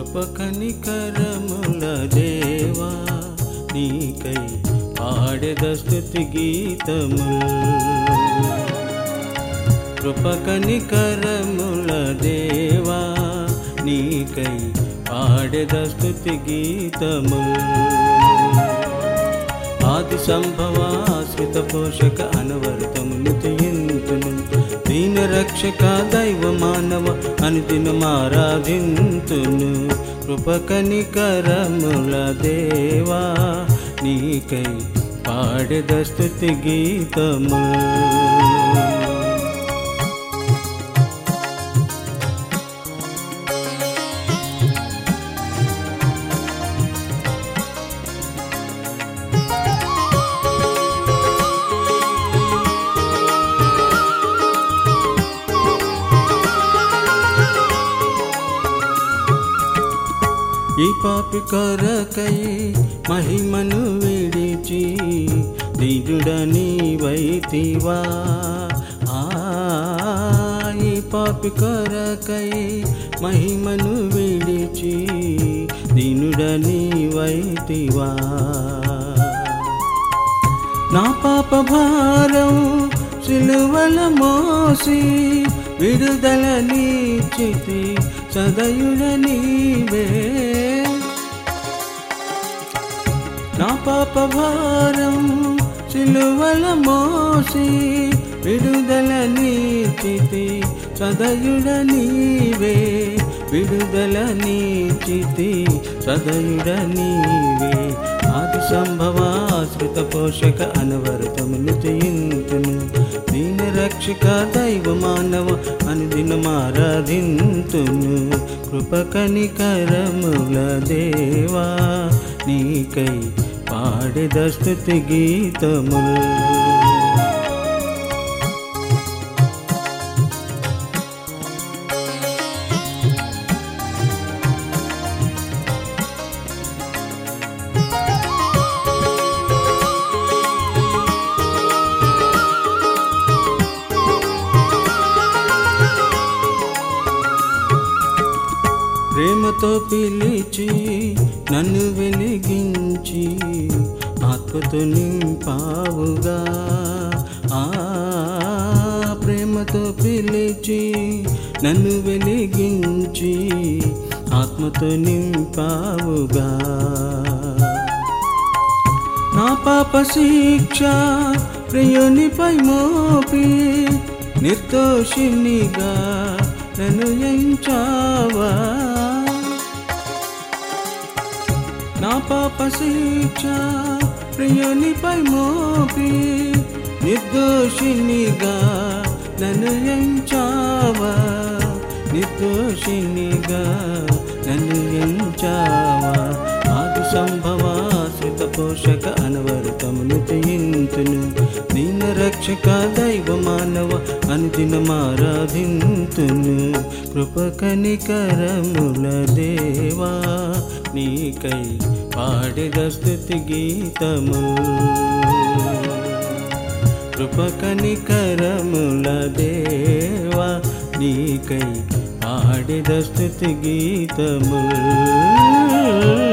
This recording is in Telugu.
కృపకనికరముల దేవా నీకై పాడెద స్థుతి గీతముల్ కృపకనికరముల దేవా నీకై పాడెద స్థుతి గీతముల్ ఆది సంభవాశ్రిత పోషక అనవరతములు తీయింతును దీన రక్షక దైవ మానవ అనుదినమారాధింతును కృపకనికరముల దేవా నీకై పాడెద స్థుతి గీతము ఈ పాపి కొరకై మహిమను విడిచి దిగుడని వైతివా ఆ ఈ పాపి కొరకై మహిమను విడిచి దీనుడని వైతివా నా పాప భారం సిలువల మోసి విడుదల నీచితి సదయుడ నీవే నా పాప భారం సిలువల మోసి విడుదల నీచితి సదయుడ నీవే విడుదల నీచితి సదయుడ నీవే ఆది సంభవాశ్రిత పోషక అనవరతములు చేయింతును దీన రక్షక దైవ మానవ అనుదినమారాధింతును కృపకనికరముల దేవా నీకై పాడెద స్థుతి గీతములు ప్రేమతో పిలిచి నన్ను వెలిగించి ఆత్మతో నింపావుగా ఆ ప్రేమతో పిలిచి నన్ను వెలిగించి ఆత్మతో నింపావుగా నా పాప శిక్ష ప్రియునిపై మోపి నిర్దోషినిగా నన్ను ఎంచావా నా పాప శిక్ష ప్రియునిపై మోపి నిర్దోషినిగా నన్ను ఎంచావా నిర్దోషినిగా నన్ను ఎంచావా ఆది సంభవాశ్రిత పోషక అనవరతమును చేయింతును దీన రక్షక దైవ మానవ అనుదినమారాధింతును కృపకనికరముల దేవా నీకై పాడెద స్థుతి గీతము కృపకనికరముల దేవా నీకై పాడెద స్థుతి గీతము